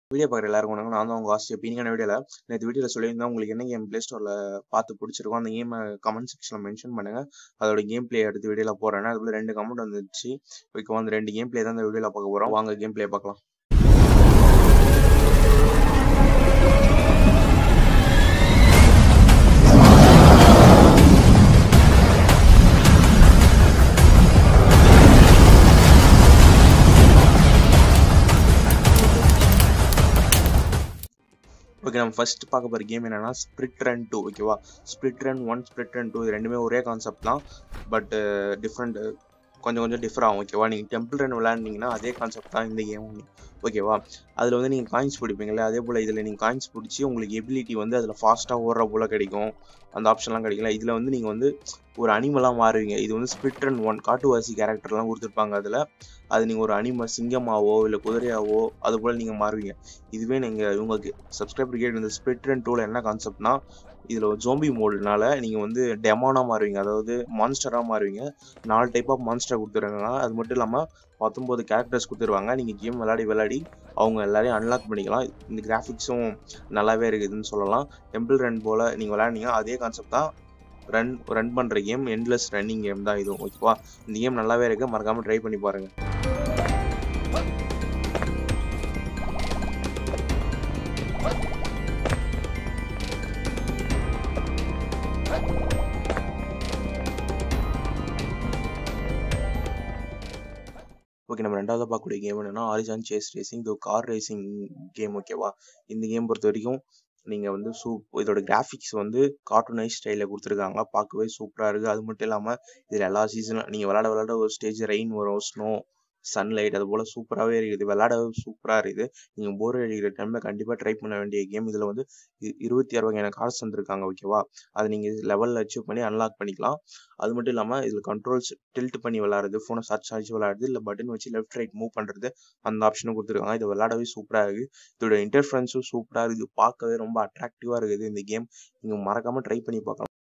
Video பார்க்குற எல்லாருக்கும் வணக்கம். நான் தான் உங்க ஆசிரியர். இன்னைக்கான வீடியோல நேத்து வீடியோல சொல்லியிருந்தேன் உங்களுக்கு என்ன கேம் Play Storeல பார்த்து புடிச்சிருக்கோ, அந்த கேம கமெண்ட் செக்ஷன்ல மென்ஷன் பண்ணுங்க. அதோட கேம் பிளே அடுத்த வீடியோல போடுறேன். அதுக்குள்ள 2 கமெண்ட் வந்துருச்சு. இப்போ அந்த 2 கேம் பிளே தான் இந்த வீடியோல பார்க்க போறோம். வாங்க கேம் பிளே பார்க்கலாம். ஓகே நம்ம ஃபர்ஸ்ட் பார்க்க போற கேம் என்னன்னா ஸ்பிரிட் ரன் 2 ஓகேவா ஸ்பிரிட் ரன் 1 ஸ்பிரிட் ரன் 2 இது ரெண்டுமே ஒரே கான்செப்ட் தான் பட் டிஃப்ரெண்ட் கொஞ்சம் கொஞ்சம் டிஃபர் ஆகும் ஓகேவா நீங்கள் டெம்பிள் ரன் விளையாண்டிங்கன்னா அதே கான்செப்ட் தான் இந்த கேம் ஓகேவா அதில் வந்து நீங்கள் காயின்ஸ் பிடிப்பீங்களே அதே போல் இதில் நீங்கள் காயின்ஸ் பிடிச்சி உங்களுக்கு எபிலிட்டி வந்து அதில் ஃபாஸ்ட்டாக ஓடுற போல் கிடைக்கும் அந்த ஆப்ஷன்லாம் கிடைக்கல இதில் வந்து நீங்கள் வந்து ஒரு அனிமலாக மாறுவீங்க இது வந்து ஸ்பிரிட் ரன் ஒன் காட்டுவாசி கேரக்டர்லாம் கொடுத்துருப்பாங்க அதில் அது நீங்கள் ஒரு அனிமல் சிங்கமாவோ இல்லை குதிரையாவோ அது போல் நீங்கள் மாறுவீங்க இதுவே நீங்கள் இவங்க சப்ஸ்கிரைபர் கேட் இந்த ஸ்பிரிட் ரன் டூவில் என்ன கான்செப்ட்னா இதில் ஒரு ஜோம்பி மோடுனால நீங்கள் வந்து டெமானாக மாறுவீங்க அதாவது மான்ஸ்டராக மாறுவீங்க நாலு டைப் ஆஃப் மான்ஸ்டர் கொடுத்துருக்காங்க அது மட்டும் இல்லாமல் பத்தொம்போது கேரக்டர்ஸ் கொடுத்துருவாங்க நீங்கள் கேம் விளையாடி விளையாடி அவங்க எல்லாரையும் அன்லாக் பண்ணிக்கலாம் இந்த கிராஃபிக்ஸும் நல்லாவே இருக்குதுன்னு சொல்லலாம் டெம்பிள் ரன் போல் நீங்கள் விளையாடினீங்க அதே கான்செப்ட் தான் ரன் ரன் பண்ணுற கேம் எண்ட்லெஸ் ரன்னிங் கேம் தான் இதுவும் ஓகேவா இந்த கேம் நல்லாவே இருக்குது மறக்காமல் ட்ரை பண்ணி பாருங்கள் ஓகே நம்ம ரெண்டாவது பார்க்கக்கூடிய கேம் என்னன்னா ஆரிஜான் சேஸ் ரேசிங் இது கார் ரேசிங் கேம் ஓகேவா இந்த கேம் பொறுத்த வரைக்கும் நீங்கள் வந்து சூப் இதோட கிராஃபிக்ஸ் வந்து கார்ட்டூனைஸ் ஸ்டைலில் கொடுத்துருக்காங்க பார்க்கவே சூப்பராக இருக்குது அது மட்டும் இல்லாமல் இதில் எல்லா சீசனும் நீங்கள் விளாட விளாட ஒரு ஸ்டேஜ் ரெயின் வரும் ஸ்னோ சன்லைட் அது போல் சூப்பராகவே இருக்குது விளாடவே சூப்பராக இருக்குது நீங்கள் போர் அடிக்கிற டைமில் கண்டிப்பாக ட்ரை பண்ண வேண்டிய கேம் இதில் வந்து இருபத்தி ஆறு வகையான கார்ஸ் வந்திருக்காங்க ஓகேவா அதை நீங்கள் லெவலில் அச்சீவ் பண்ணி அன்லாக் பண்ணிக்கலாம் அது மட்டும் இல்லாமல் இதில் கண்ட்ரோல்ஸ் டில்ட் பண்ணி விளாடுறது ஃபோனை சர்ச் அடிச்சு விளாடுறது இல்லை பட்டன் வச்சு லெஃப்ட் ரைட் மூவ் பண்ணுறது அந்த ஆப்ஷனும் கொடுத்துருக்காங்க இது விளாடவே சூப்பராக இருக்குது இதோட இன்டர்ஃபரன்ஸும் சூப்பராக இருக்குது பார்க்கவே ரொம்ப அட்ராக்டிவாக இருக்குது இந்த கேம் நீங்கள் மறக்காமல் ட்ரை பண்ணி பார்க்கலாம்